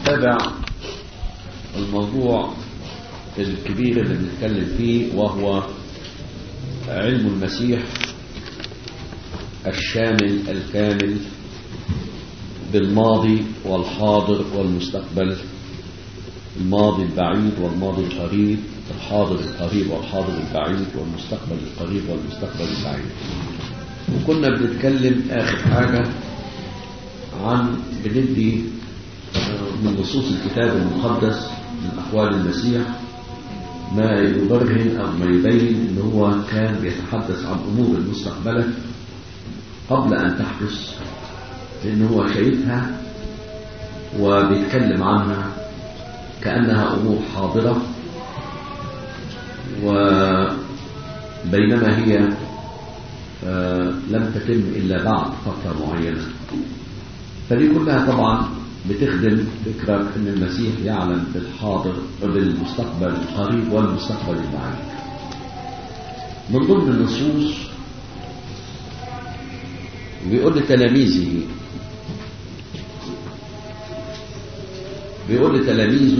نتابع الموضوع الكبير اللي بنتكلم فيه وهو علم المسيح الشامل الكامل بالماضي والحاضر والمستقبل الماضي البعيد والماضي القريب الحاضر القريب والحاضر البعيد والمستقبل القريب والمستقبل البعيد وكنا بنتكلم آخر حاجة عن بندي من نصوص الكتاب المقدس من أقوال المسيح ما يبرهن أو ما يبين أنه هو كان بيتحدث عن أمور المستقبلة قبل أن تحدث لأنه هو شايفها وبيتكلم عنها كأنها أمور حاضرة وبينما هي لم تتم إلا بعد فترة معينة فدي كلها طبعا بتخدم فكرة أن المسيح يعلم بالحاضر بالمستقبل القريب والمستقبل البعيد من ضمن النصوص بيقول لتلاميذه بيقول لتلاميذه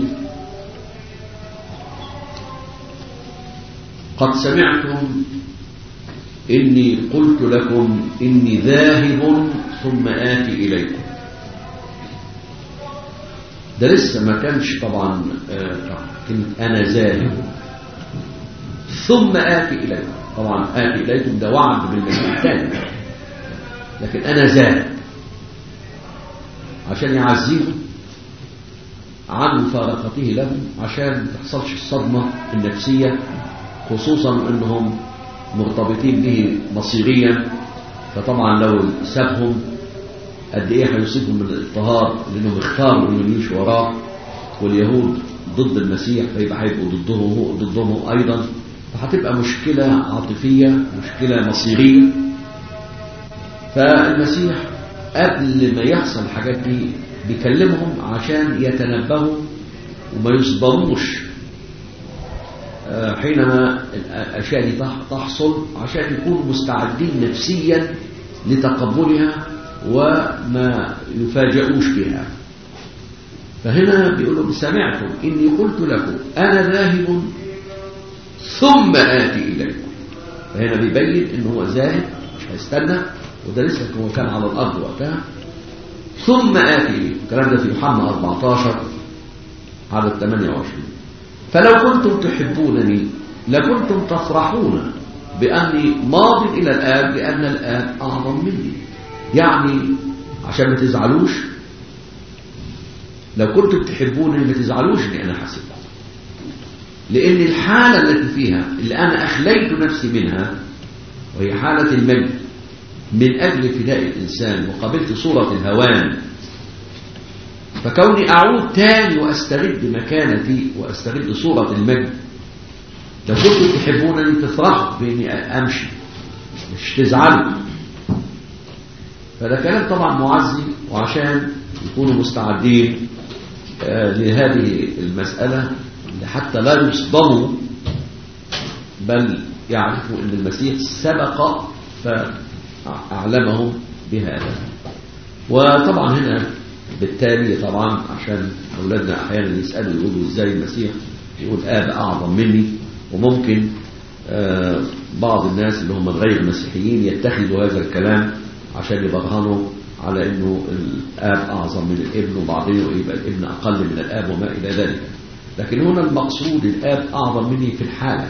قد سمعتم إني قلت لكم إني ذاهب ثم آتي إليكم ده لسه ما كانش طبعا كلمة أنا ذاهب ثم آتي إليكم طبعا آتي إليكم ده وعد بالمسيح الثاني لكن أنا ذاهب عشان يعزيهم عن مفارقته لهم عشان ما تحصلش الصدمة النفسية خصوصا أنهم مرتبطين به مصيريا فطبعا لو سابهم قد ايه هيصيبهم من الاضطهاد لانهم اختاروا انهم يمشوا وراه واليهود ضد المسيح فيبقى هيبقوا ضدهم ضدهم ايضا فهتبقى مشكله عاطفيه مشكله مصيريه فالمسيح قبل ما يحصل الحاجات دي بيكلمهم عشان يتنبهوا وما يصدموش حينما الأشياء دي تحصل عشان يكونوا مستعدين نفسيا لتقبلها وما يفاجئوش بها فهنا بيقولوا سمعتم إني قلت لكم أنا ذاهب ثم آتي إليكم فهنا بيبين إن هو ذاهب مش هيستنى وده لسه هو كان على الأرض وقتها ثم آتي إليكم الكلام ده في يوحنا 14 عدد 28 فلو كنتم تحبونني لكنتم تفرحون بأني ماض إلى الآب لأن الآب أعظم مني يعني عشان ما تزعلوش لو كنتم تحبونني ما تزعلوش إني أنا حسب لأن الحالة التي فيها اللي أنا أخليت نفسي منها وهي حالة المجد من أجل فداء الإنسان وقبلت صورة الهوان فكوني أعود تاني وأسترد مكانتي وأسترد صورة المجد لو كنتم تحبونني تفرحوا بإني أمشي مش تزعلوا فده كلام طبعا معزي وعشان يكونوا مستعدين آه لهذه المسألة حتى لا يصدموا بل يعرفوا أن المسيح سبق فأعلمهم بهذا وطبعا هنا بالتالي طبعا عشان أولادنا أحيانا يسألوا يقولوا إزاي المسيح يقول آب أعظم مني وممكن آه بعض الناس اللي هم غير مسيحيين يتخذوا هذا الكلام عشان يبرهنوا على أنه الآب أعظم من الابن وبعدين يبقى الابن أقل من الآب وما إلى ذلك لكن هنا المقصود الآب أعظم مني في الحالة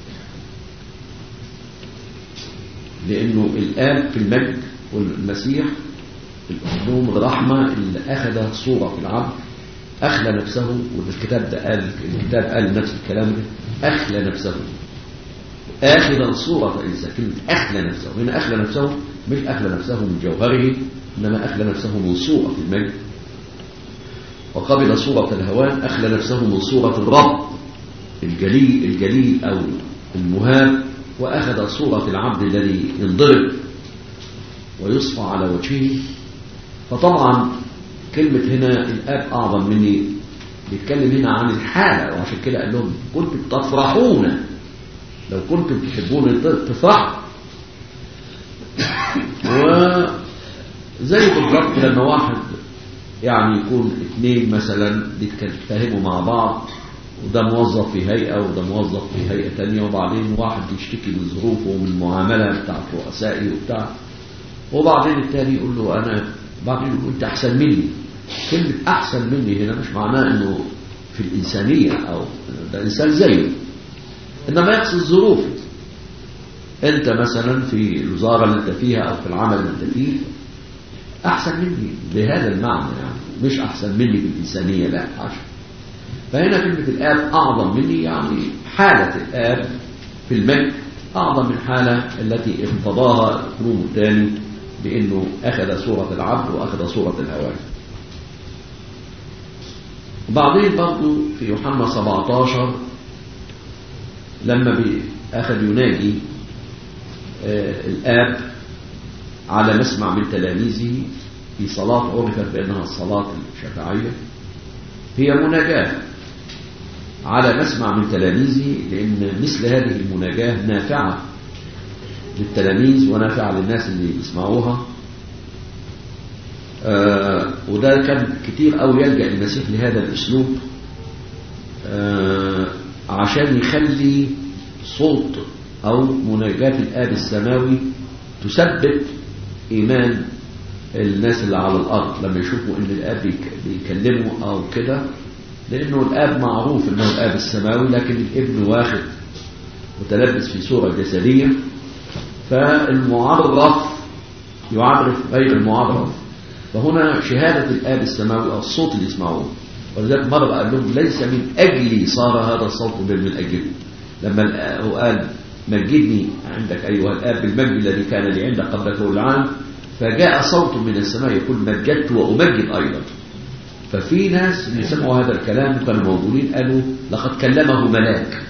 لأنه الآب في المجد والمسيح الأموم الرحمة اللي أخذ صورة العبد أخلى نفسه والكتاب ده قال الكتاب قال نفس الكلام ده أخلى نفسه آخذا صورة الإنسان كلمة أخلى نفسه هنا أخلى نفسه مش أخلى نفسه من جوهره إنما أخلى نفسه من صورة المجد وقبل صورة الهوان أخلى نفسه من صورة الرب الجليل الجليل أو المهاب وأخذ صورة العبد الذي ينضرب ويصفى على وجهه فطبعا كلمة هنا الآب أعظم مني بيتكلم هنا عن الحالة وعشان كده قال لهم كنتم تفرحون لو كنتم تحبون تفرحوا وزي بالضبط لما واحد يعني يكون اثنين مثلا بيتفاهموا مع بعض وده موظف في هيئة وده موظف في هيئة تانية وبعدين واحد يشتكي من ظروفه ومن المعاملة بتاعت رؤسائي وبتاع وبعدين التاني يقول له أنا بعدين يقول أنت أحسن مني كلمة أحسن مني هنا مش معناه أنه في الإنسانية أو ده إنسان زيه إنما يقصد ظروفه أنت مثلا في الوزارة اللي أنت فيها أو في العمل اللي أنت فيه أحسن مني بهذا المعنى يعني مش أحسن مني بالإنسانية لا عشان فهنا كلمة الآب أعظم مني يعني حالة الآب في الملك أعظم من حالة التي اقتضاها القلوب الثاني بأنه أخذ صورة العبد وأخذ صورة الهوان وبعدين برضه في يوحنا 17 لما أخذ يناجي آه الآب على مسمع من تلاميذه في صلاة عرفت بأنها الصلاة الشفاعية هي مناجاة على مسمع من تلاميذه لأن مثل هذه المناجاة نافعة للتلاميذ ونافعة للناس اللي يسمعوها آه وده كان كتير قوي يلجأ المسيح لهذا الأسلوب آه عشان يخلي صوت أو مناجاة الآب السماوي تثبت إيمان الناس اللي على الأرض لما يشوفوا إن الآب بيكلموا أو كده لأنه الآب معروف إنه الآب السماوي لكن الابن واخد متلبس في صورة جسدية فالمعرف يعرف غير المعرف فهنا شهادة الآب السماوي أو الصوت اللي يسمعوه ولذلك مرة قال لهم ليس من أجلي صار هذا الصوت بل من أجله لما هو قال مجدني عندك أيها الآب بالمجد الذي كان لي عندك قبل كل عام فجاء صوت من السماء يقول مجدت وأمجد أيضا ففي ناس اللي سمعوا هذا الكلام كانوا موجودين قالوا لقد كلمه ملاك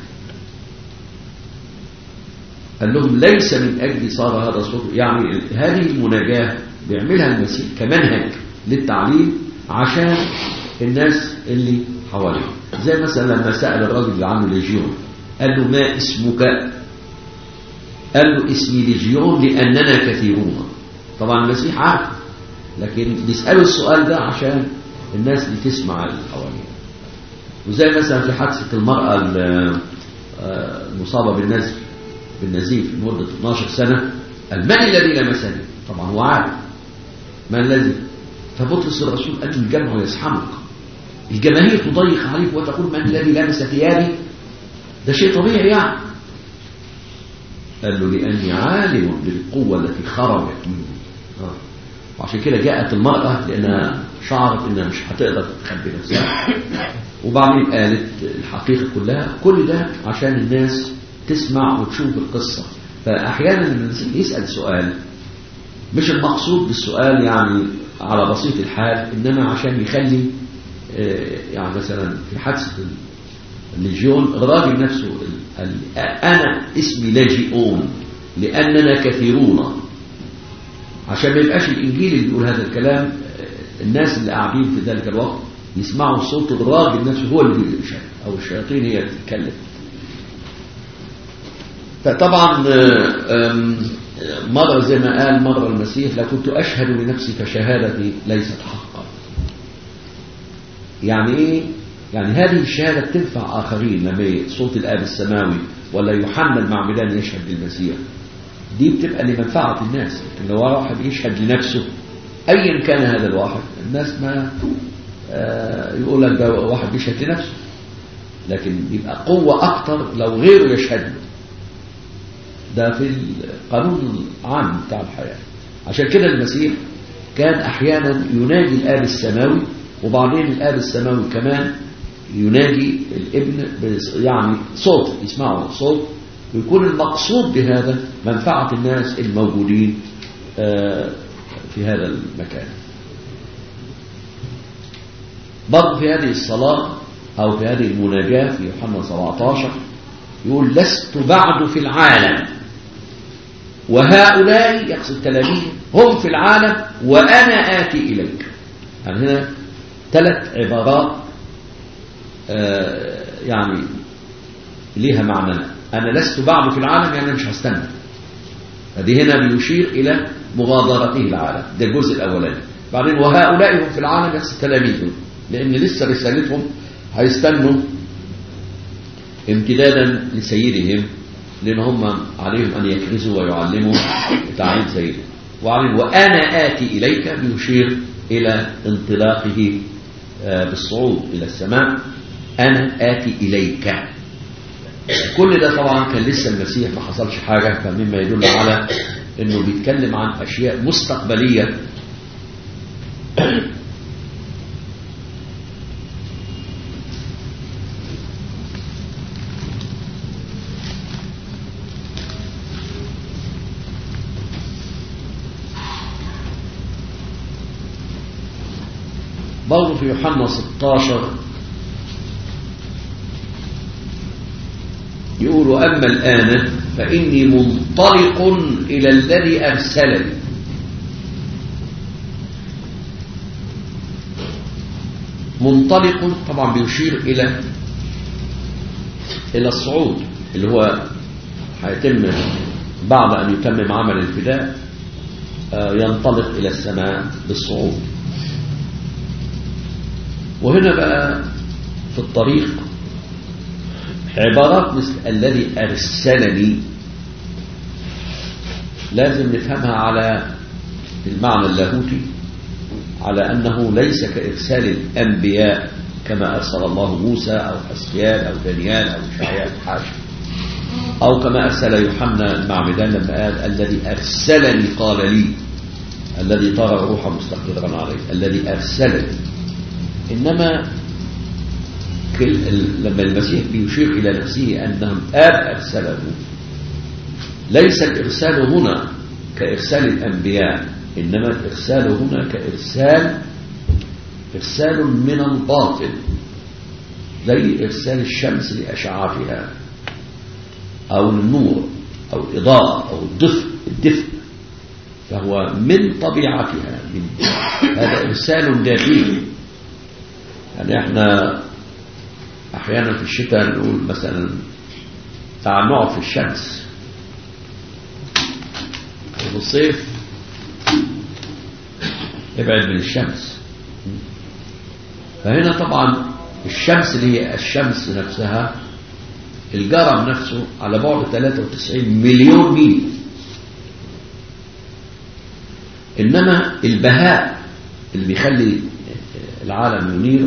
قال لهم ليس من أجلي صار هذا الصوت يعني هذه المناجاة بيعملها المسيح كمنهج للتعليم عشان الناس اللي حواليه زي مثلا لما سأل الراجل اللي عنه ليجيون قال له ما اسمك قال له اسمي ليجيون لأننا كثيرون طبعا المسيح عارف لكن بيسألوا السؤال ده عشان الناس اللي تسمع اللي حواليها وزي مثلا في حادثة المرأة المصابة بالنزف بالنزيف لمدة 12 سنة قال من الذي لمسني طبعا هو عارف من الذي فبطرس الرسول قال الجمع يزحمك الجماهير تضيق عليك وتقول من الذي لمس ثيابي ده شيء طبيعي يعني قال له لأني عالم بالقوة التي خرجت مني آه. وعشان كده جاءت المرأة لأنها شعرت إنها مش هتقدر تخبي نفسها وبعدين قالت الحقيقة كلها كل ده عشان الناس تسمع وتشوف القصة فأحيانا الإنسان يسأل سؤال مش المقصود بالسؤال يعني على بسيط الحال إنما عشان يخلي يعني مثلا في حادثة الليجيون الراجل نفسه أنا اسمي لاجئون لأننا كثيرون عشان ما يبقاش الإنجيل اللي بيقول هذا الكلام الناس اللي قاعدين في ذلك الوقت يسمعوا صوت الراجل نفسه هو اللي بيشهد أو الشياطين هي اللي بتتكلم فطبعا مرة زي ما قال مرة المسيح لو كنت أشهد لنفسي فشهادتي ليست حقا يعني إيه يعني هذه الشهادة تنفع آخرين لما صوت الآب السماوي ولا يوحنا المعمدان يشهد للمسيح دي بتبقى لمنفعة الناس لكن لو واحد يشهد لنفسه أيا كان هذا الواحد الناس ما آه يقول لك ده واحد بيشهد لنفسه لكن يبقى قوة أكتر لو غيره يشهد له ده في القانون العام بتاع الحياة عشان كده المسيح كان أحيانا يناجي الآب السماوي وبعدين الآب السماوي كمان يناجي الابن يعني صوت يسمعوا صوت ويكون المقصود بهذا منفعة الناس الموجودين في هذا المكان برضه في هذه الصلاة أو في هذه المناجاة في يوحنا 17 يقول لست بعد في العالم وهؤلاء يقصد تلاميذ هم في العالم وأنا آتي إليك يعني هنا ثلاث عبارات آه يعني ليها معنى أنا لست بعد في العالم يعني مش هستنى فدي هنا بيشير إلى مغادرته العالم ده الجزء الأولاني بعدين وهؤلاء هم في العالم ليس تلاميذهم لأن لسه رسالتهم هيستنوا امتدادا لسيدهم لأن هم عليهم أن يكرزوا ويعلموا تعليم سيدهم وعليهم وأنا آتي إليك بيشير إلى انطلاقه بالصعود إلى السماء أنا آتي إليك كل ده طبعا كان لسه المسيح ما حصلش حاجة فمما يدل على أنه بيتكلم عن أشياء مستقبلية برضه في يوحنا 16 يقول أما الآن فإني منطلق إلى الذي أرسلني منطلق طبعا بيشير إلى إلى الصعود اللي هو هيتم بعد أن يتمم عمل الفداء ينطلق إلى السماء بالصعود وهنا بقى في الطريق عبارات مثل الذي أرسلني لازم نفهمها على المعنى اللاهوتي على أنه ليس كإرسال الأنبياء كما أرسل الله موسى أو حسيان أو دانيال أو شعيان حاشا أو كما أرسل يوحنا المعمدان لما قال الذي أرسلني قال لي الذي طار روحا مستقرا عليه الذي أرسلني إنما لما المسيح بيشير إلى نفسه أنه الآب أرسله ليس الإرسال هنا كإرسال الأنبياء إنما الإرسال هنا كإرسال إرسال من الباطن زي إرسال الشمس لأشعافها أو النور أو الإضاءة أو الدفء الدفء فهو من طبيعتها من هذا إرسال داخلي يعني احنا احيانا في الشتاء نقول مثلا تعال نقعد في الشمس وفي الصيف ابعد من الشمس فهنا طبعا الشمس اللي هي الشمس نفسها الجرم نفسه على بعد 93 مليون ميل انما البهاء اللي بيخلي العالم ينير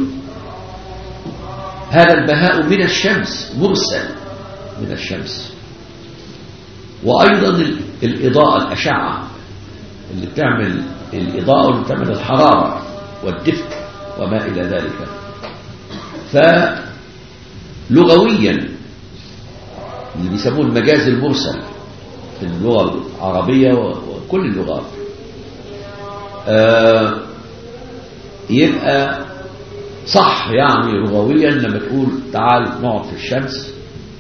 هذا البهاء من الشمس مرسل من الشمس وأيضا الإضاءة الأشعة اللي بتعمل الإضاءة واللي بتعمل الحرارة والدفء وما إلى ذلك فلغويا اللي بيسموه المجاز المرسل في اللغة العربية وكل اللغات آه يبقى صح يعني لغويا لما تقول تعال نقعد في الشمس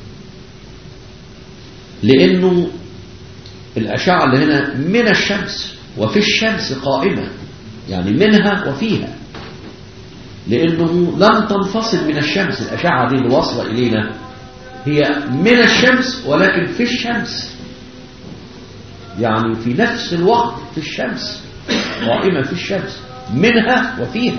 لأنه الأشعة اللي هنا من الشمس وفي الشمس قائمة يعني منها وفيها لأنه لم تنفصل من الشمس الأشعة دي اللي واصلة إلينا هي من الشمس ولكن في الشمس يعني في نفس الوقت في الشمس قائمة في الشمس منها وفيها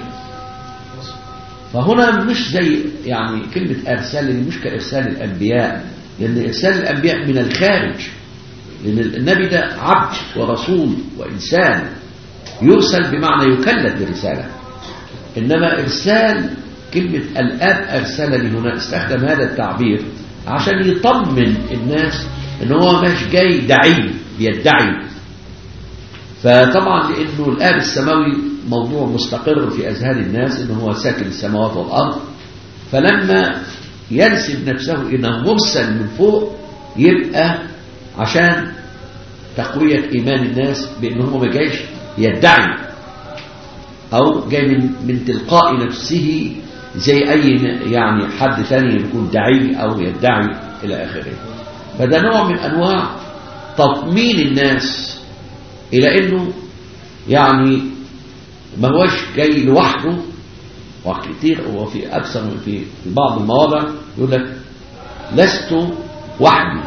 فهنا مش زي يعني كلمة أرسال مش كإرسال الأنبياء لأن إرسال الأنبياء من الخارج لأن النبي ده عبد ورسول وإنسان يرسل بمعنى يكلف برسالة إنما إرسال كلمة الآب أرسلني هنا استخدم هذا التعبير عشان يطمن الناس إن هو مش جاي دعي بيدعي فطبعا لأنه الآب السماوي موضوع مستقر في أذهان الناس إنه هو ساكن السماوات والأرض فلما ينسب نفسه إنه مرسل من فوق يبقى عشان تقوية إيمان الناس بأنه هو ما جايش يدعي أو جاي من, من تلقاء نفسه زي أي يعني حد ثاني يكون دعي أو يدعي إلى آخره فده نوع من أنواع تطمين الناس إلى أنه يعني ما هوش جاي لوحده وكثير وفي أكثر من في في بعض المواضع يقول لك لست وحدي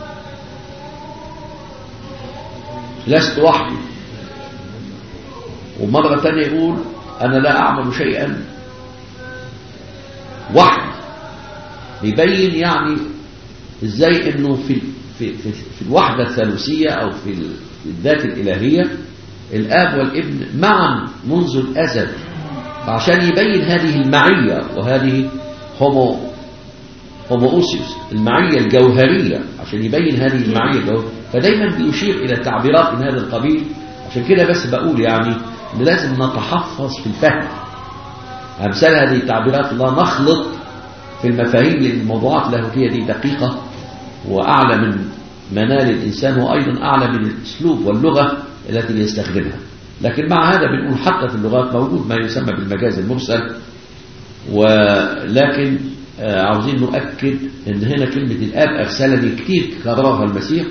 لست وحدي ومرة تانية يقول أنا لا أعمل شيئا وحدي يبين يعني ازاي انه في في في, في الوحدة الثالوثية او في الذات الإلهية الآب والابن معا منذ الأزل عشان يبين هذه المعية وهذه هومو هوموسيوس المعية الجوهرية عشان يبين هذه المعية الجوهرية فدايما بيشير إلى تعبيرات من هذا القبيل عشان كده بس بقول يعني إن لازم نتحفظ في الفهم أمثال هذه التعبيرات لا نخلط في المفاهيم لأن الموضوعات اللاهوتية دي دقيقة وأعلى من منال الإنسان وأيضا أعلى من الأسلوب واللغة التي يستخدمها لكن مع هذا بنقول حتى في اللغات موجود ما يسمى بالمجاز المرسل ولكن عاوزين نؤكد ان هنا كلمة الآب أرسلني كتير كررها المسيح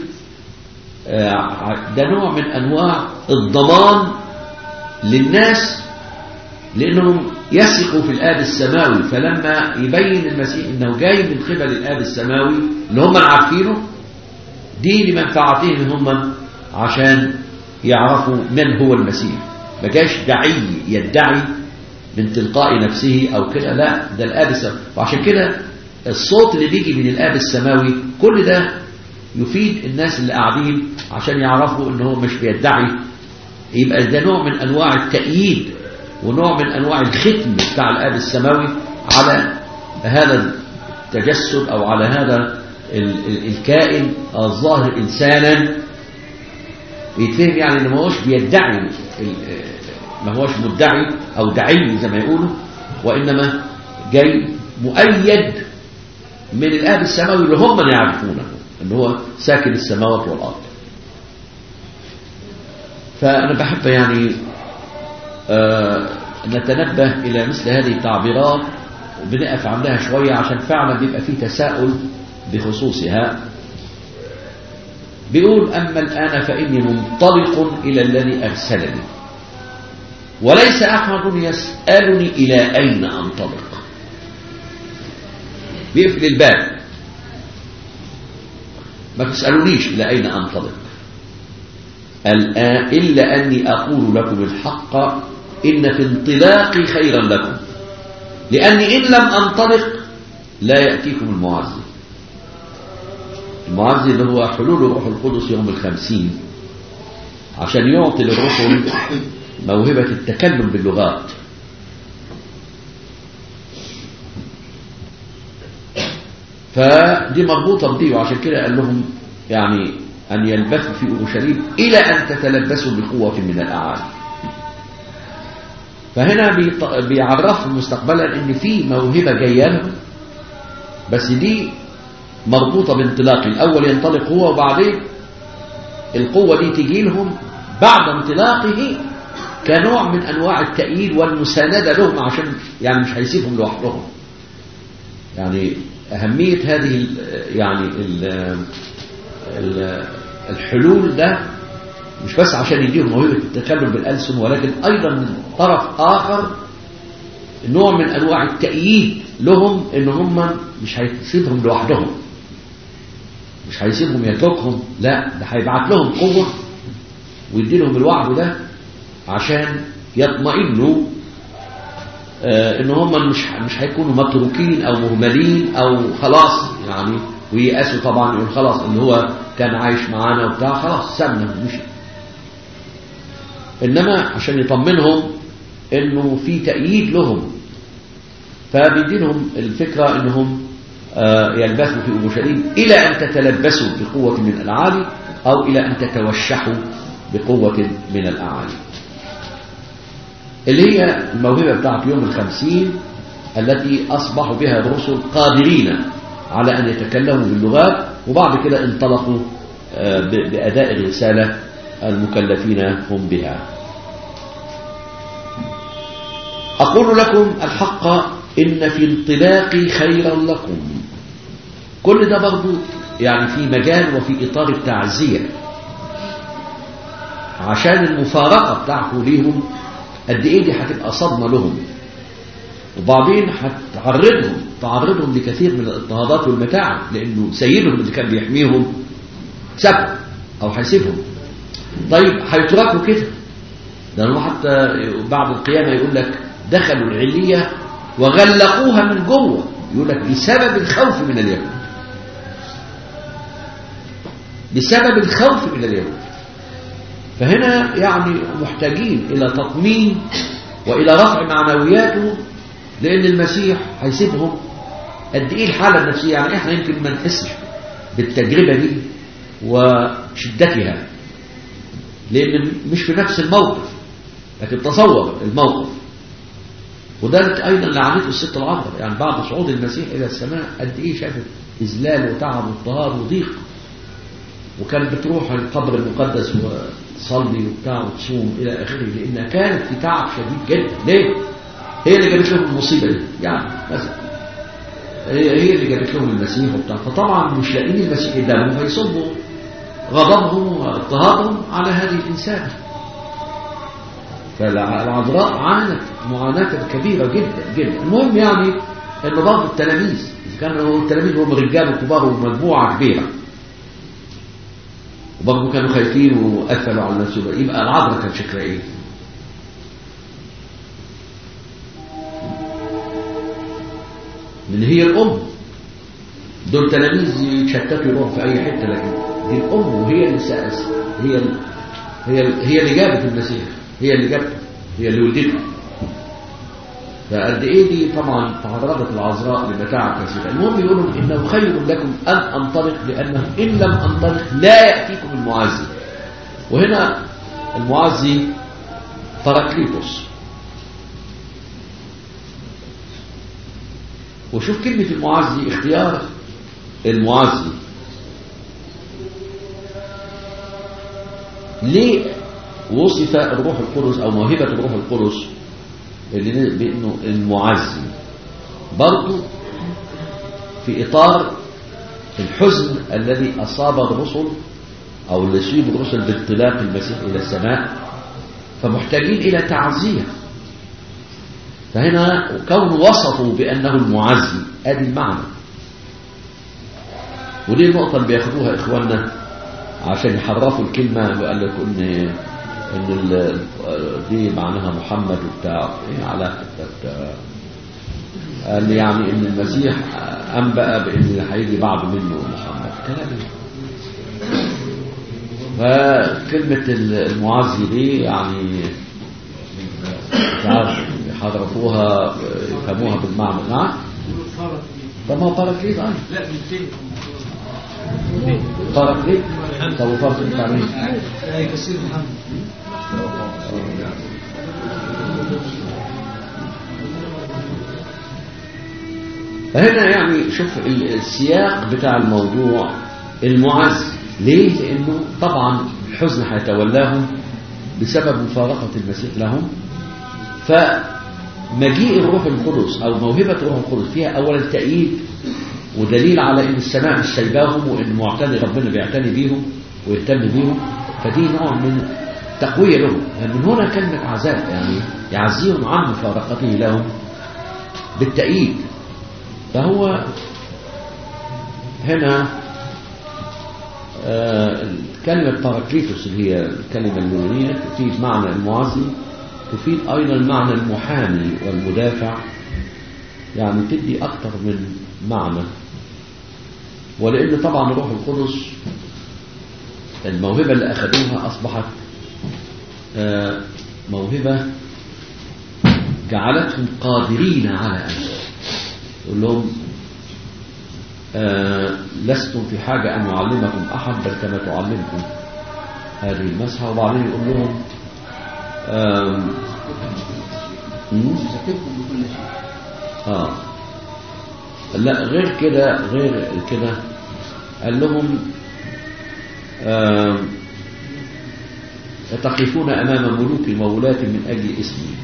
ده نوع من أنواع الضمان للناس لأنهم يثقوا في الآب السماوي فلما يبين المسيح أنه جاي من قبل الآب السماوي اللي هم عارفينه دي لمنفعتهم هم عشان يعرفوا من هو المسيح ما جاش دعي يدعي من تلقاء نفسه أو كده لا ده الآب السماوي وعشان كده الصوت اللي بيجي من الآب السماوي كل ده يفيد الناس اللي قاعدين عشان يعرفوا ان هو مش بيدعي يبقى ده نوع من أنواع التأييد ونوع من أنواع الختم بتاع الآب السماوي على هذا التجسد أو على هذا الكائن الظاهر إنسانا يتفهم يعني ان ما هوش بيدعي ما هوش مدعي او دعي زي ما يقولوا وانما جاي مؤيد من الاب السماوي اللي هم يعرفونه ان هو ساكن السماوات والارض فانا بحب يعني آه نتنبه الى مثل هذه التعبيرات وبنقف عندها شويه عشان فعلا بيبقى في تساؤل بخصوصها بيقول أما الآن فإني منطلق إلى الذي أرسلني وليس أحد يسألني إلى أين أنطلق بيقفل الباب ما تسألونيش إلى أين أنطلق الآن إلا أني أقول لكم الحق إن في انطلاقي خيرا لكم لأني إن لم أنطلق لا يأتيكم المعزز المعزي اللي هو حلول الروح القدس يوم الخمسين عشان يعطي للرسل موهبة التكلم باللغات فدي مربوطة بدي وعشان كده قال لهم يعني أن يلبثوا في أورشليم إلى أن تتلبسوا بقوة من الأعالي فهنا بيعرفوا مستقبلا ان في موهبة جايه لهم بس دي مربوطة بانطلاق الأول ينطلق هو وبعدين القوة دي تجي لهم بعد انطلاقه كنوع من أنواع التأييد والمساندة لهم عشان يعني مش هيسيبهم لوحدهم يعني أهمية هذه ال يعني ال ال الحلول ده مش بس عشان يديهم موهبة التكلم بالألسن ولكن أيضا من طرف آخر نوع من أنواع التأييد لهم إن هم مش هيسيبهم لوحدهم مش هيسيبهم يتركهم لا ده هيبعت لهم قوة ويدي لهم الوعد ده عشان يطمئنوا آه ان هم مش مش هيكونوا متروكين او مهملين او خلاص يعني ويأسوا طبعا يقول خلاص ان هو كان عايش معانا وبتاع خلاص سابنا مشي انما عشان يطمنهم انه في تأييد لهم فبيدي لهم الفكرة انهم يلبثوا في أورشليم إلى أن تتلبسوا بقوة من الأعالي أو إلى أن تتوشحوا بقوة من الأعالي اللي هي الموهبة بتاعت يوم الخمسين التي أصبحوا بها الرسل قادرين على أن يتكلموا باللغات وبعد كده انطلقوا بأداء الرسالة المكلفين هم بها أقول لكم الحق إن في انطلاقي خيرا لكم كل ده برضو يعني في مجال وفي إطار التعزية عشان المفارقة بتاعته ليهم قد إيه دي هتبقى صدمة لهم وبعدين هتعرضهم تعرضهم لكثير من الاضطهادات والمتاعب لأنه سيدهم اللي كان بيحميهم سابهم أو هيسيبهم طيب هيتركوا كده ده هو حتى بعد القيامة يقول لك دخلوا العلية وغلقوها من جوه يقول لك بسبب الخوف من اليهود بسبب الخوف من اليهود فهنا يعني محتاجين إلى تطمين وإلى رفع معنوياته لأن المسيح هيسيبهم قد إيه الحالة النفسية يعني إحنا يمكن ما نحسش بالتجربة دي وشدتها لأن مش في نفس الموقف لكن تصور الموقف وده أيضا لعنته الست العذراء يعني بعد صعود المسيح إلى السماء قد إيه شافت إذلال وتعب واضطهاد وضيق وكانت بتروح القبر المقدس وتصلي وبتاع وتصوم إلى آخره لأنها كانت في تعب شديد جدا ليه؟ هي اللي جابت لهم المصيبة دي يعني مثلا هي هي اللي جابت لهم المسيح وبتاع فطبعا مش لاقيين المسيح قدامهم فيصبوا غضبهم واضطهادهم على هذه الإنسان فالعذراء عانت معاناة كبيرة جدا جدا المهم يعني ان بعض التلاميذ كانوا التلاميذ هم رجال كبار ومجموعة كبيرة وبرضه كانوا خايفين وقفلوا على نفسهم يبقى العذراء كان شكلها ايه؟ لان هي الام دول تلاميذ يتشتتوا يروحوا في اي حته لكن دي الام وهي اللي سأس هي ال... هي ال... هي اللي جابت المسيح هي اللي جابته هي اللي ولدته فقد ايه دي طبعا تعرضت العذراء لمتاعب كثيره المهم يقولوا انه خير لكم ان انطلق لانه ان لم انطلق لا ياتيكم المعزي وهنا المعزي باراكليتوس وشوف كلمة المعزي اختيار المعزي ليه وصف الروح القدس او موهبة الروح القدس اللي بانه المعزي برضو في اطار الحزن الذي اصاب الرسل او اللي يصيب الرسل بانطلاق المسيح الى السماء فمحتاجين الى تعزيه فهنا كون وصفوا بانه المعزي ادي المعنى ودي النقطه اللي بياخدوها اخواننا عشان يحرفوا الكلمه وقال لك ان ان دي معناها محمد وبتاع ايه علاقه قال لي يعني ان المسيح انبأ بان اللي هيجي بعد منه محمد كلام فكلمة المعزي دي يعني حضرفوها يفهموها بالمعنى نعم طب ما هو باراكليت اه لا بالتين باراكليت طب وفرق بتاع مين؟ لا كثير محمد فهنا يعني شوف السياق بتاع الموضوع المعز ليه؟ لأنه طبعا الحزن هيتولاهم بسبب مفارقة المسيح لهم فمجيء الروح القدس أو موهبة الروح القدس فيها أولا تأييد ودليل على أن السماء مش سايباهم وأن معتني ربنا بيعتني بيهم ويهتم بيهم فدي نوع من تقوية لهم من هنا كلمة عذاب يعني يعزيهم عن مفارقته لهم بالتأييد فهو هنا آه كلمة باراكليتوس اللي هي الكلمة اليونانية تفيد معنى المعزي تفيد أيضا معنى المحامي والمدافع يعني تدي أكثر من معنى ولأن طبعا الروح القدس الموهبة اللي أخذوها أصبحت آه موهبة جعلتهم قادرين على أن يقول لهم آه لستم في حاجة أن يعلمكم أحد بل كما تعلمكم هذه المسحة وبعدين يقول لهم آم، مم؟ آه لا غير كده غير كده قال لهم آم، تقفون أمام ملوك مولاة من أجل اسمي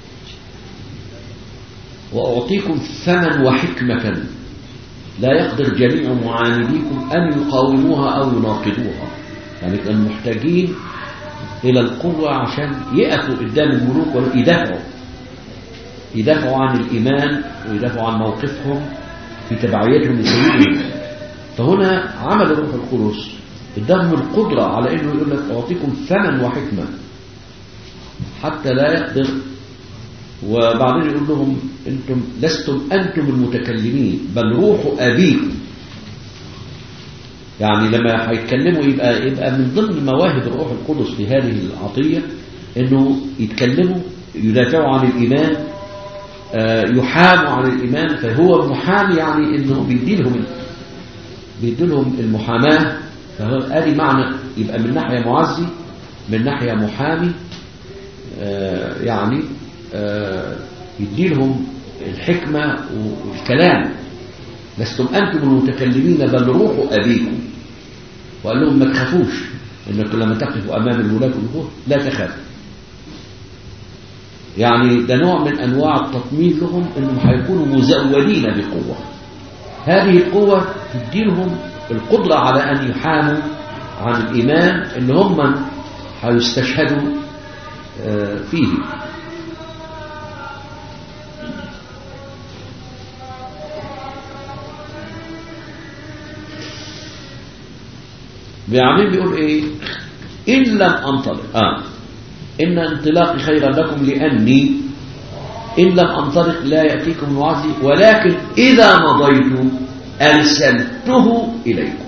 وأعطيكم ثمن وحكمة لا يقدر جميع معانديكم أن يقاوموها أو يناقضوها يعني كانوا محتاجين إلى القوة عشان يقفوا قدام الملوك ويدافعوا يدافعوا عن الإيمان ويدافعوا عن موقفهم في تبعيتهم لسيدهم فهنا عمل الروح القدس اداهم القدرة على انه يقول لك اعطيكم ثمن وحكمة حتى لا يقدر وبعدين يقول لهم انتم لستم انتم المتكلمين بل روح ابيكم يعني لما هيتكلموا يبقى يبقى من ضمن مواهب الروح القدس في هذه العطيه انه يتكلموا يدافعوا عن الايمان آه، يحاموا عن الايمان فهو محامي يعني انه بيدي لهم بيدي لهم المحاماه فهو ادي معنى يبقى من ناحيه معزي من ناحيه محامي آه، يعني آه، يدي لهم الحكمه والكلام لستم انتم المتكلمين بل روح ابيكم وقال لهم ما تخافوش انكم لما تقفوا امام الملاك والنفور لا تخافوا يعني ده نوع من انواع التطمين لهم انهم هيكونوا مزودين بقوه هذه القوه تدي لهم القدره على ان يحاموا عن الايمان اللي هم هيستشهدوا آه، فيه بعدين بيقول ايه ان لم انطلق اه ان انطلاقي خيرا لكم لاني ان لم انطلق لا ياتيكم المعزي ولكن اذا مضيت ارسلته اليكم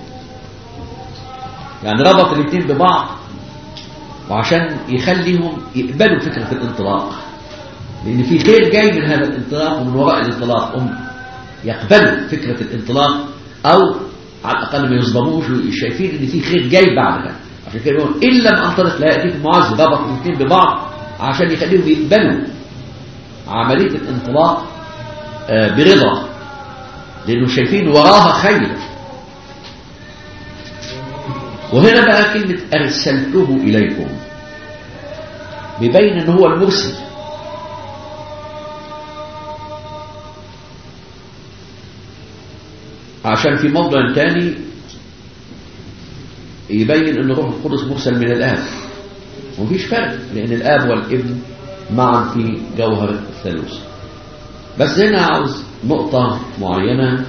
يعني ربط الاثنين ببعض وعشان يخليهم يقبلوا فكره الانطلاق لان في خير جاي من هذا الانطلاق ومن وراء الانطلاق هم يقبلوا فكره الانطلاق او على الاقل ما يصدموش شايفين ان في خير جاي بعدها عشان كده يقول ان لم انطلق لا ياتيكم معز ربط الاثنين ببعض عشان يخليهم يقبلوا عمليه الانطلاق آه، برضا لانه شايفين وراها خير وهنا بقى كلمه ارسلته اليكم بيبين ان هو المرسل عشان في موضع تاني يبين ان الروح القدس مرسل من الاب ومفيش فرق لان الاب والابن معا في جوهر الثالوث بس هنا عاوز نقطة معينة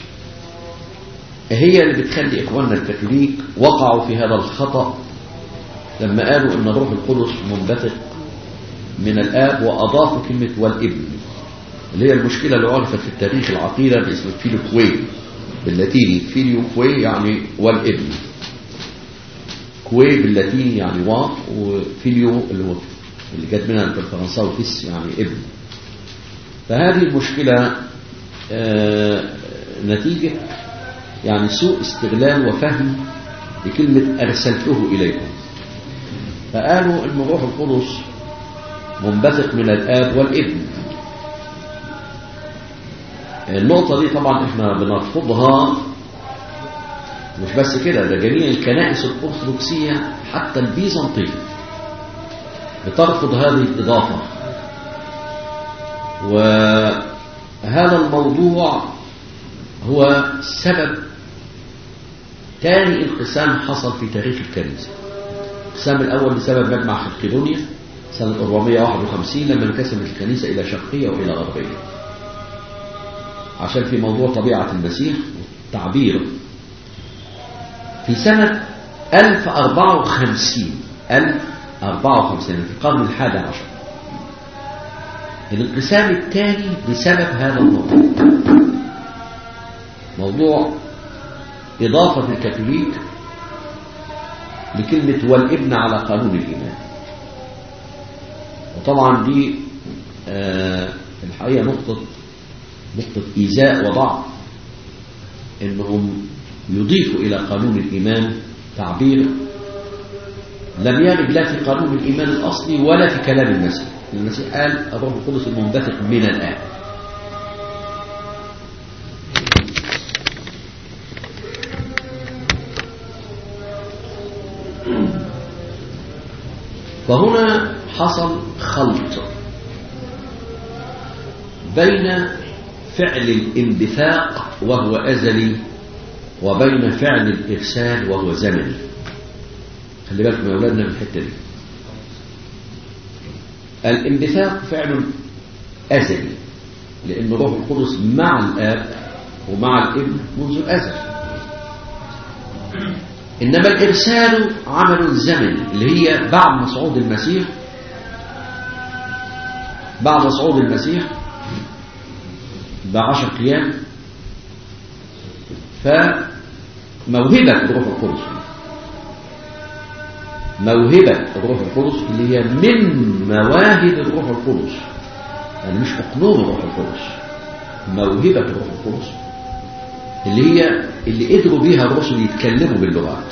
هي اللي بتخلي اخواننا الكاثوليك وقعوا في هذا الخطأ لما قالوا ان الروح القدس منبثق من الاب واضافوا كلمة والابن اللي هي المشكلة اللي عرفت في التاريخ العقيدة باسم فيلوكوي باللاتيني فيليو كوي يعني والابن كوي باللاتيني يعني وا وفيليو اللي هو اللي جت منها بالفرنساوي فيس يعني ابن فهذه المشكلة آه نتيجة يعني سوء استغلال وفهم لكلمة أرسلته إليكم فقالوا أن روح القدس منبثق من الآب والابن النقطة دي طبعا احنا بنرفضها مش بس كده ده جميع الكنائس الأرثوذكسية حتى البيزنطية بترفض هذه الإضافة وهذا الموضوع هو سبب ثاني انقسام حصل في تاريخ الكنيسة الانقسام الأول بسبب مجمع خلقدونيا سنة 451 لما انقسمت الكنيسة إلى شرقية وإلى غربية عشان في موضوع طبيعة المسيح والتعبير في سنة 1054 1054 في القرن الحادي عشر الانقسام الثاني بسبب هذا الموضوع موضوع إضافة الكاثوليك لكلمة والابن على قانون الإيمان وطبعا دي آه الحقيقة نقطة نقطة إيذاء وضعف إنهم يضيفوا إلى قانون الإيمان تعبير لم يرد لا في قانون الإيمان الأصلي ولا في كلام المسيح المسيح قال الروح القدس المنبثق من الآب فهنا حصل خلط بين فعل الانبثاق وهو أزلي وبين فعل الإرسال وهو زمني خلي بالكم يا أولادنا من الحتة دي الانبثاق فعل أزلي لأن روح القدس مع الآب ومع الابن منذ الأزل إنما الإرسال عمل زمني اللي هي بعد ما صعود المسيح بعد صعود المسيح بعشر أيام فموهبة الروح القدس موهبة الروح القدس اللي هي من مواهب الروح القدس يعني مش أقنوم الروح القدس موهبة الروح القدس اللي هي اللي قدروا بيها الرسل يتكلموا باللغات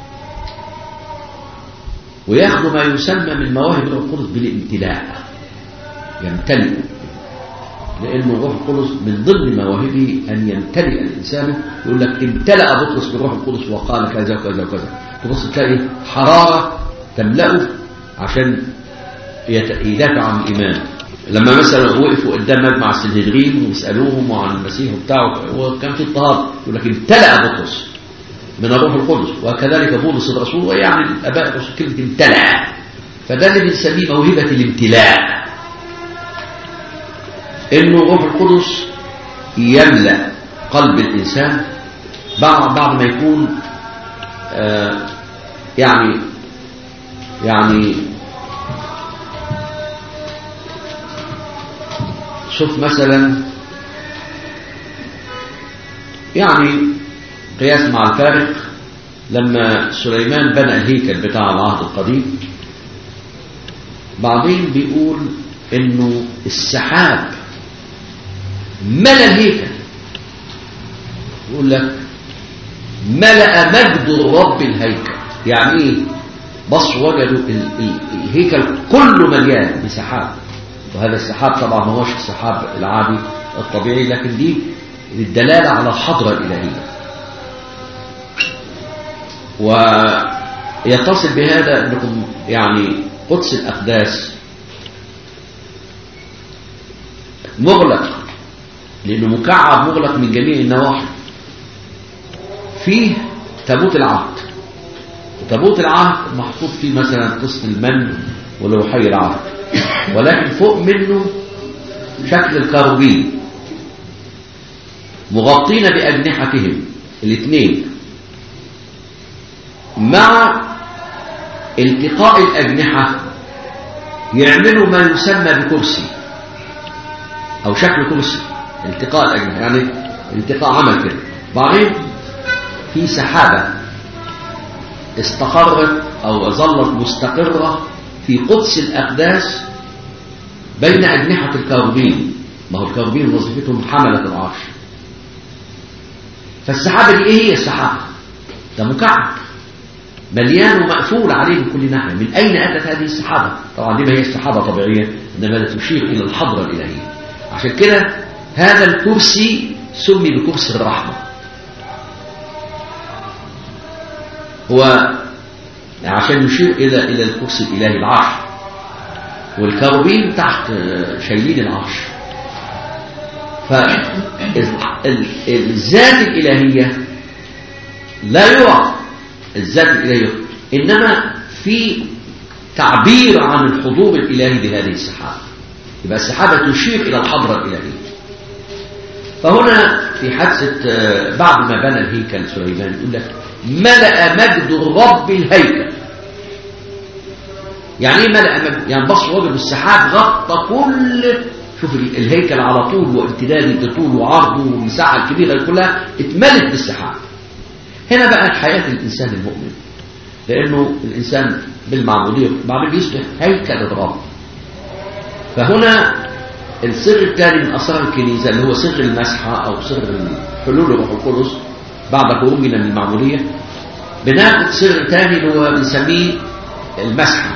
وياخدوا ما يسمى من مواهب الروح القدس بالامتلاء يمتلئ لأنه الروح القدس من ضمن مواهبه أن يمتلئ الإنسان يقول لك امتلأ بطرس بالروح القدس وقال كذا وكذا وكذا تبص تلاقي حرارة تملأه عشان يدافع عن الإيمان لما مثلا وقفوا قدام مجمع السنهدرين ويسألوهم عن المسيح وبتاعه وكان في اضطهاد يقول لك امتلأ بطرس من الروح القدس وكذلك بولس الرسول ويعني الاباء الرسول كلمه امتلأ فده اللي بنسميه موهبه الامتلاء انه الروح القدس يملا قلب الانسان بعد بعد ما يكون آه يعني يعني شوف مثلا يعني قياس مع الفارق لما سليمان بنى الهيكل بتاع العهد القديم بعدين بيقول انه السحاب ملأ الهيكل يقول لك ملأ مجد الرب الهيكل يعني ايه بص وجدوا الهيكل كله مليان بسحاب وهذا السحاب طبعا ما هوش السحاب العادي الطبيعي لكن دي للدلالة على الحضرة الإلهية ويتصل بهذا أنكم يعني قدس الأقداس مغلق لأنه مكعب مغلق من جميع النواحي فيه تابوت العهد تابوت العهد محطوط فيه مثلا قسط المن ولوحي العهد ولكن فوق منه شكل الكاروبين مغطين بأجنحتهم الاثنين مع التقاء الأجنحة يعملوا ما يسمى بكرسي أو شكل كرسي التقاء الأجنحة يعني التقاء عمل كده بعدين في سحابة استقرت أو ظلت مستقرة في قدس الأقداس بين أجنحة الكاروبين ما هو الكاروبين وظيفتهم حملة العرش فالسحابة دي إيه هي السحابة ده مكعب مليان ومقفول عليه من كل ناحية من أين أتت هذه السحابة طبعا دي ما هي السحابة طبيعية إنما تشير إلى الحضرة الإلهية عشان كده هذا الكرسي سمي بكرسي الرحمة هو عشان يشير إلى إلى الكرسي الإلهي العرش والكروبين تحت شايلين العرش فالذات الإلهية لا يرى الذات الإلهية إنما في تعبير عن الحضور الإلهي بهذه السحابة يبقى السحابة تشير إلى الحضرة الإلهية فهنا في حادثة بعد ما بنى الهيكل سليمان يقول لك ملأ مجد الرب الهيكل يعني ايه ملأ مجد يعني بص وجد السحاب غطى كل شوف الهيكل على طول وامتداد بطول وعرضه والمساحة الكبيرة كلها اتملت بالسحاب هنا بقى حياة الإنسان المؤمن لأنه الإنسان بالمعمودية بعدين بيصبح هيكل الرب فهنا السر الثاني من أسرار الكنيسة اللي هو سر المسحة أو سر حلول الروح القدس بعد خروجنا من المعمودية بناخد سر ثاني اللي هو بنسميه المسحة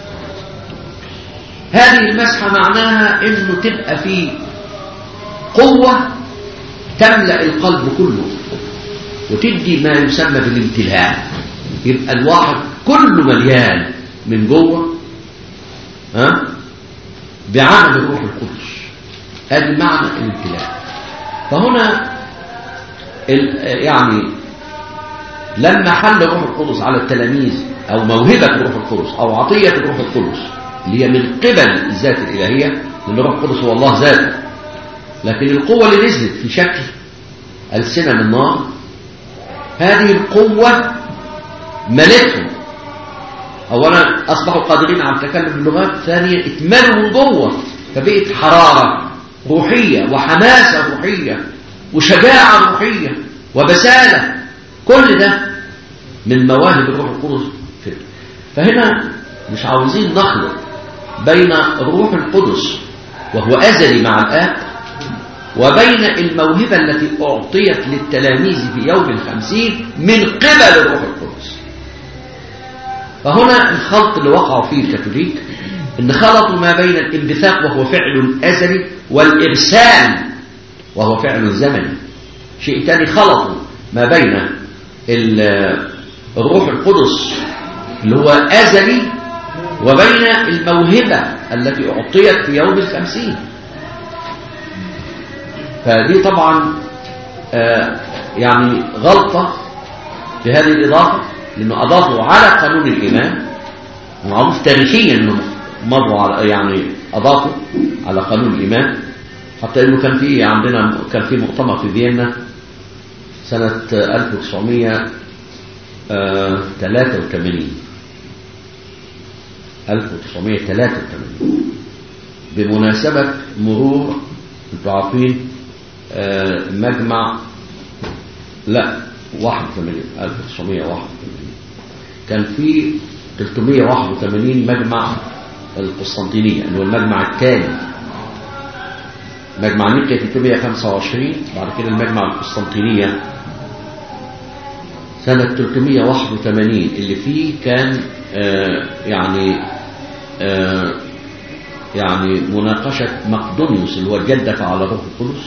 هذه المسحة معناها انه تبقى في قوة تملأ القلب كله وتدي ما يسمى بالامتلاء يبقى الواحد كله مليان من جوه ها بعمل الروح القدس هذا معنى الامتلاء فهنا يعني لما حل الروح القدس على التلاميذ او موهبه الروح القدس او عطيه الروح القدس اللي هي من قبل الذات الالهيه لان الروح القدس هو الله ذاته لكن القوه اللي نزلت في شكل السنه من نار هذه القوه ملتهم اولا اصبحوا قادرين على التكلم باللغات ثانيا اتملوا من جوه فبقت حرارة روحية وحماسة روحية وشجاعة روحية وبسالة كل ده من مواهب الروح القدس فهنا مش عاوزين نخلط بين الروح القدس وهو أزلي مع الآب وبين الموهبة التي أعطيت للتلاميذ في يوم الخمسين من قبل الروح القدس فهنا الخلط اللي وقعوا فيه الكاثوليك ان خلطوا ما بين الانبثاق وهو فعل أزلي والإرسال وهو فعل زمني شيء تاني خلطوا ما بين الروح القدس اللي هو أزلي وبين الموهبة التي أعطيت في يوم الخمسين فدي طبعا آه يعني غلطة في هذه الإضافة لأنه أضافوا على قانون الإيمان ومعروف تاريخيا أنه مروا على يعني أضافوا على قانون الإيمان حتى أنه كان في عندنا كان في مؤتمر في فيينا سنة 1983 1983 بمناسبة مرور انتوا عارفين مجمع لا 81 1981 كان في 381 مجمع القسطنطينية اللي هو المجمع الثاني مجمع نيقيا 325 بعد كده المجمع القسطنطينية سنة 381 اللي فيه كان آه يعني آه يعني مناقشة مقدونيوس اللي هو جدف على روح القدس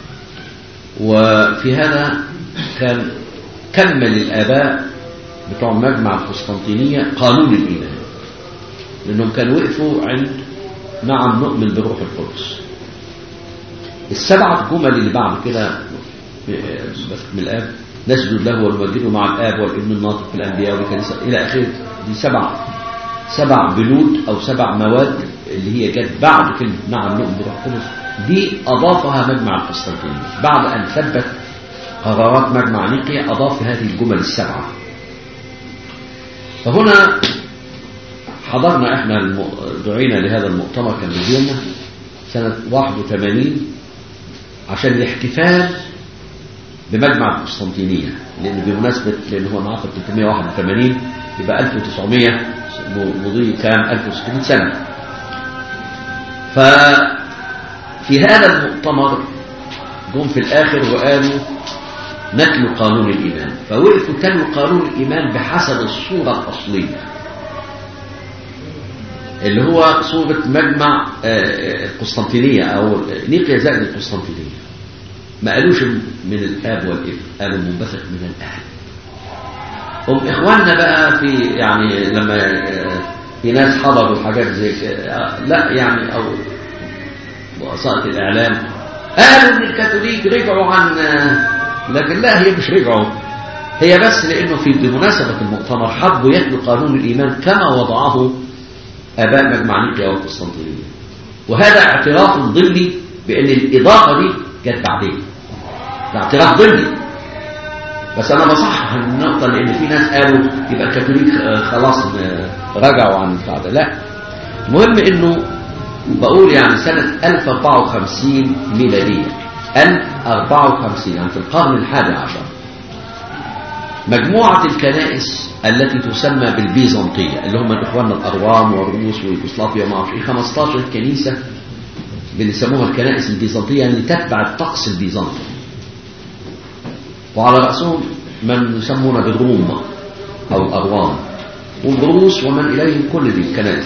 وفي هذا كان كمل الآباء بتوع مجمع القسطنطينية قانون الإيمان لأنهم كانوا وقفوا عند نعم نؤمن بروح القدس السبعة جمل اللي بعد كده من الآب نسجد له ونمجده مع الآب والابن الناطق في الأنبياء والكنيسة إلى آخره دي سبع سبع بنود أو سبع مواد اللي هي جت بعد كلمة نعم نؤمن بروح القدس دي أضافها مجمع القسطنطينية بعد أن ثبت قرارات مجمع نيقيا أضاف هذه الجمل السبعة فهنا حضرنا احنا دعينا لهذا المؤتمر كان بفيينا سنة 81 عشان الاحتفال بمجمع القسطنطينية لأن بمناسبة لأن هو معقد 381 يبقى 1900 مضي كام 1600 سنة ففي هذا المؤتمر جم في الآخر وقالوا نتلو قانون الإيمان فوقفوا تلو قانون الإيمان بحسب الصورة الأصلية اللي هو صورة مجمع القسطنطينية أو نيقيا زائد القسطنطينية ما قالوش من الآب والابن قالوا منبثق من الآب هم إخواننا بقى في يعني لما في ناس حضروا الحاجات زي لا يعني أو وسائط الإعلام قالوا إن الكاثوليك رجعوا عن لكن لا هي مش رجعوا هي بس لأنه في بمناسبة المؤتمر حبوا يتلوا قانون الإيمان كما وضعه آباء مجمع نيقيا والقسطنطينية وهذا اعتراف ضمني بأن الإضافة دي جت بعدين ده اعتراف ضمني بس أنا بصحح النقطة لأن في ناس قالوا يبقى الكاثوليك خلاص رجعوا عن البتاع ده لا المهم إنه بقول يعني سنة 1054 ميلادية 1054 يعني في القرن الحادي عشر مجموعة الكنائس التي تسمى بالبيزنطية اللي هم إخواننا الأروام والروس ويوغوسلافيا وما اعرفش ايه 15 كنيسة بنسموها الكنائس البيزنطية اللي تتبع الطقس البيزنطي وعلى رأسهم من يسمون بالروم أو الأروام والروس ومن إليهم كل دي الكنائس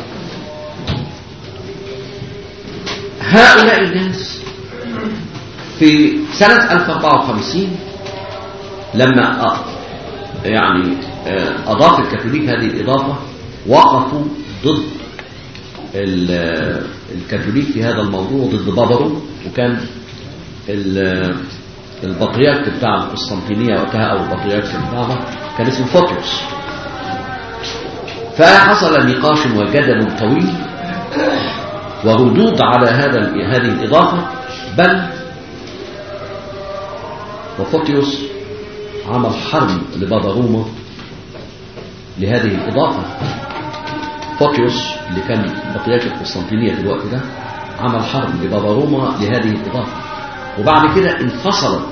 هؤلاء الناس في سنة 1054 لما يعني أضاف الكاثوليك هذه الإضافة وقفوا ضد الكاثوليك في هذا الموضوع ضد بابرو وكان البطريرك بتاع القسطنطينية وقتها أو البطريرك بتاعها كان اسمه فوتروس فحصل نقاش وجدل طويل وردود على هذا هذه الإضافة بل وفوتيوس عمل حرب لبابا روما لهذه الإضافة فوتيوس اللي كان بطريرك القسطنطينية في الوقت ده عمل حرب لبابا روما لهذه الإضافة وبعد كده انفصلت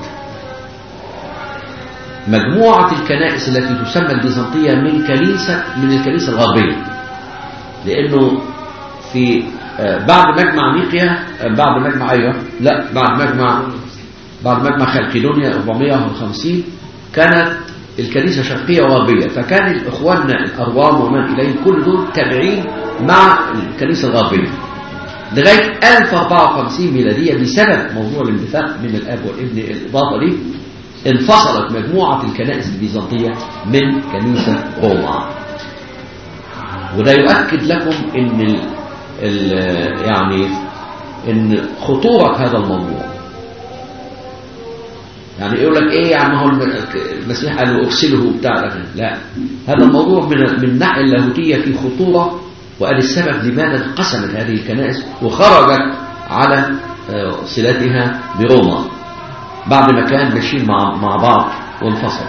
مجموعة الكنائس التي تسمى البيزنطية من كنيسة من الكنيسة الغربية لأنه في بعد مجمع نيقيا بعد مجمع أيوة لا بعد مجمع بعد مجمع خلقيدونيا 450 كانت الكنيسة شرقية وغربية فكان إخواننا الأروام ومن إليه كل دول تابعين مع الكنيسة الغربية لغاية 1054 ميلادية بسبب موضوع الانبثاق من الأب والابن الإضافة ليه انفصلت مجموعة الكنائس البيزنطية من كنيسة روما وده يؤكد لكم ان ال ال يعني ان خطورة هذا الموضوع يعني يقول لك ايه يا عم هو المسيح قال ارسله بتاع لا هذا الموضوع من من الناحيه اللاهوتيه في خطوره وقال السبب لماذا انقسمت هذه الكنائس وخرجت على صلتها بروما بعد ما كان ماشيين مع مع بعض وانفصلوا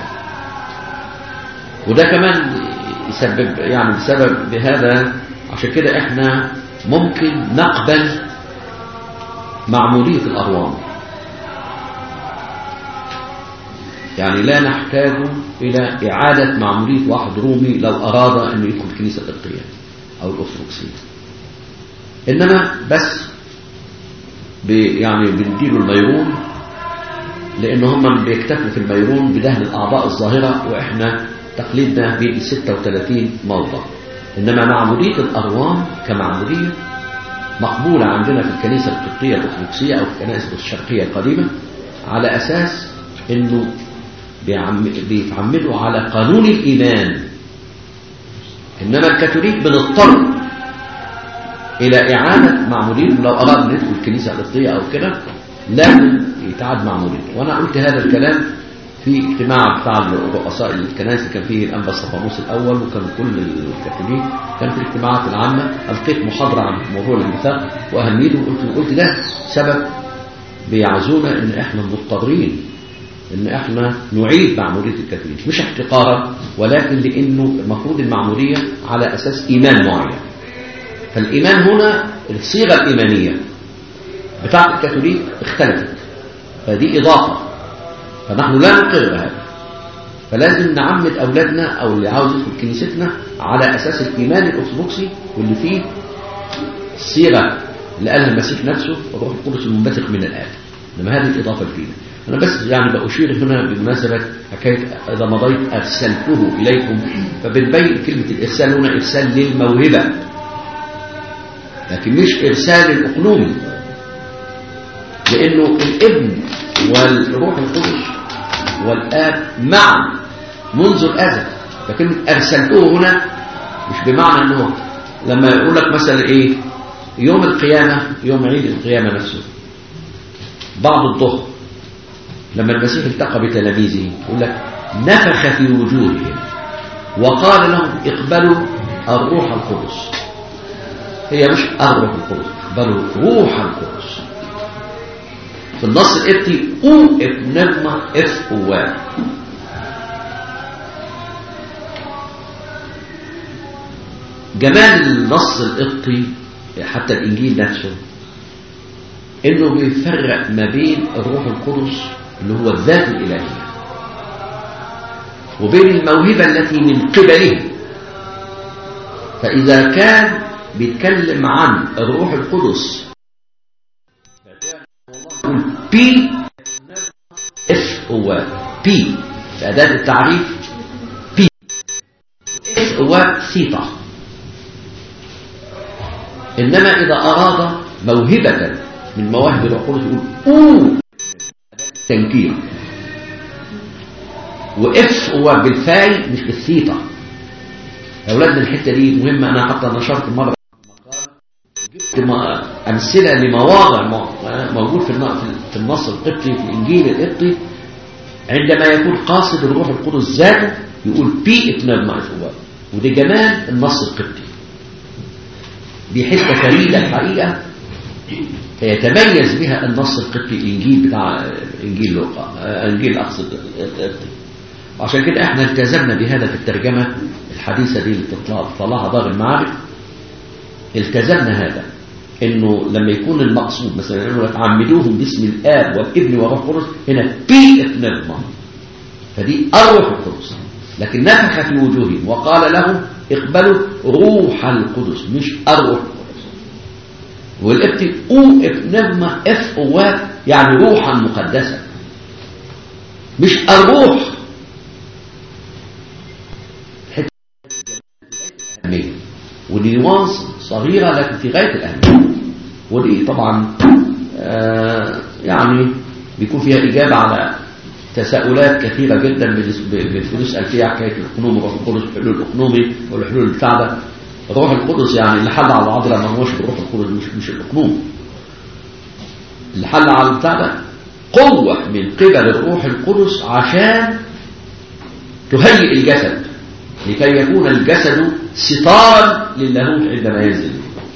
وده كمان يسبب يعني بسبب بهذا عشان كده احنا ممكن نقبل معمودية الأروام يعني لا نحتاج إلى إعادة معمودية واحد رومي لو أراد أن يدخل الكنيسة القبطية أو الأرثوذكسية إنما بس يعني بنديله الميرون لأن هم بيكتفوا في الميرون بدهن الأعضاء الظاهرة وإحنا تقليدنا ب 36 موضع إنما معمودية الأروام كمعمودية مقبولة عندنا في الكنيسة القبطية الأرثوذكسية أو في الكنائس الشرقية القديمة على أساس إنه بيتعمدوا على قانون الإيمان إنما الكاثوليك بنضطر إلى إعادة معموديته لو أراد أن يدخل الكنيسة القبطية أو كده لازم يتعاد معموديته وأنا قلت هذا الكلام في اجتماع بتاع رؤساء الكنائس اللي كان فيه الأنبا صفانوس الأول وكان كل الكاثوليك كان في الاجتماعات العامة ألقيت محاضرة عن موضوع الانبثاق وأهميته وقلت قلت ده سبب بيعزونا إن إحنا مضطرين إن إحنا نعيد معمودية الكاثوليك مش احتقارا ولكن لأنه المفروض المعمودية على أساس إيمان معين فالإيمان هنا الصيغة الإيمانية بتاعة الكاثوليك اختلفت فدي إضافة فنحن لا نقر بهذا فلازم نعمد أولادنا أو اللي عاوز يدخل كنيستنا على أساس الإيمان الأرثوذكسي واللي فيه الصيغة اللي قالها المسيح نفسه الروح القدس المنبثق من الآب إنما هذه الإضافة الفينا أنا بس يعني بأشير هنا بمناسبة حكاية إذا مضيت أرسلته إليكم فبنبين كلمة الإرسال هنا إرسال للموهبة لكن مش إرسال الأقلومي لأنه الابن والروح القدس والآب معا منذ الأزل فكلمة أرسلته هنا مش بمعنى أنه لما يقول لك مثلا إيه يوم القيامة يوم عيد القيامة نفسه بعد الظهر لما المسيح التقى بتلاميذه يقول لك نفخ في وجوههم وقال لهم اقبلوا الروح القدس هي مش الروح القدس اقبلوا روح القدس في النص القبطي او ابنما اف اوان جمال النص القبطي حتى الانجيل نفسه انه بيفرق ما بين الروح القدس اللي هو الذات الالهيه وبين الموهبه التي من قبله فاذا كان بيتكلم عن الروح القدس بي اف هو بي في أداة التعريف بي اف هو ثيتا إنما إذا أراد موهبة من مواهب الروح القدس يقول أو تنكير وإف هو بالفاي مش بالثيتا يا أولادنا الحتة دي مهمة أنا حتى نشرت مرة جبت أمثلة لمواضع موجود في النص القبطي في الإنجيل القبطي عندما يكون قاصد الروح القدس ذاته يقول بي اتنال مأثوبة وده جمال النص القبطي دي حتة فريدة الحقيقة يتميز بها النص القبطي الإنجيل بتاع إنجيل لوقا إنجيل أقصد القبطي وعشان كده احنا التزمنا بهذا في الترجمة الحديثة دي اللي طلعها دار المعارف التزمنا هذا انه لما يكون المقصود مثلا يقول لك عمدوهم باسم الاب والابن والروح القدس هنا بي ابنهما فدي الروح القدس لكن نفخ في وجوههم وقال لهم اقبلوا روح القدس مش الروح القدس والابت او ابنهما اف اوات يعني روحا مقدسه مش الروح أهمية ودي نواص صغيرة لكن في غاية الأهمية ودي طبعا آه يعني بيكون فيها إجابة على تساؤلات كثيرة جدا بنسأل فيها حكاية الأقنوم والروح القدس الحلول الأقنومي والحلول بتاع ده الروح القدس يعني اللي حل على العضلة ما هوش الروح القدس مش مش الأقنوم اللي حل على البتاع ده قوة من قبل الروح القدس عشان تهيئ الجسد لكي يكون الجسد ستارا للاهوت عندما ينزل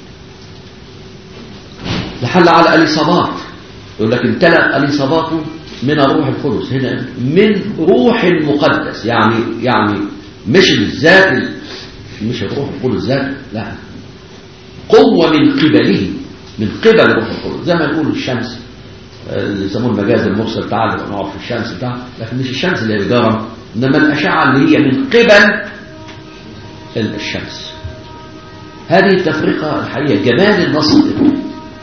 لحل على اليصابات يقول لك امتلأ اليصابات من الروح القدس هنا من روح مقدس يعني يعني مش الذات مش الروح القدس ذات لا قوة من قبله من قبل الروح القدس زي ما يقولوا الشمس اللي يسموه المجاز المرسل بتاع اللي بنقعد في الشمس بتاع لكن مش الشمس اللي هي الجرم انما الاشعه اللي هي من قبل الشمس هذه التفرقه الحقيقه جمال النص القبطي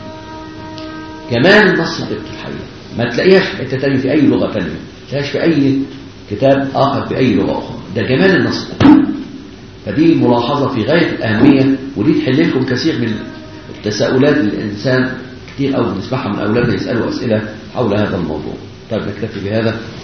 جمال النص القبطي الحقيقه ما تلاقيهاش في حته ثانيه في اي لغه ثانيه ما تلاقيهاش في اي كتاب اخر في اي لغه اخرى ده جمال النص القبطي فدي ملاحظه في غايه الاهميه ودي تحل لكم كثير من التساؤلات اللي الانسان كتير قوي بنسمعها من اولادنا يسالوا اسئله حول هذا الموضوع طيب نكتفي بهذا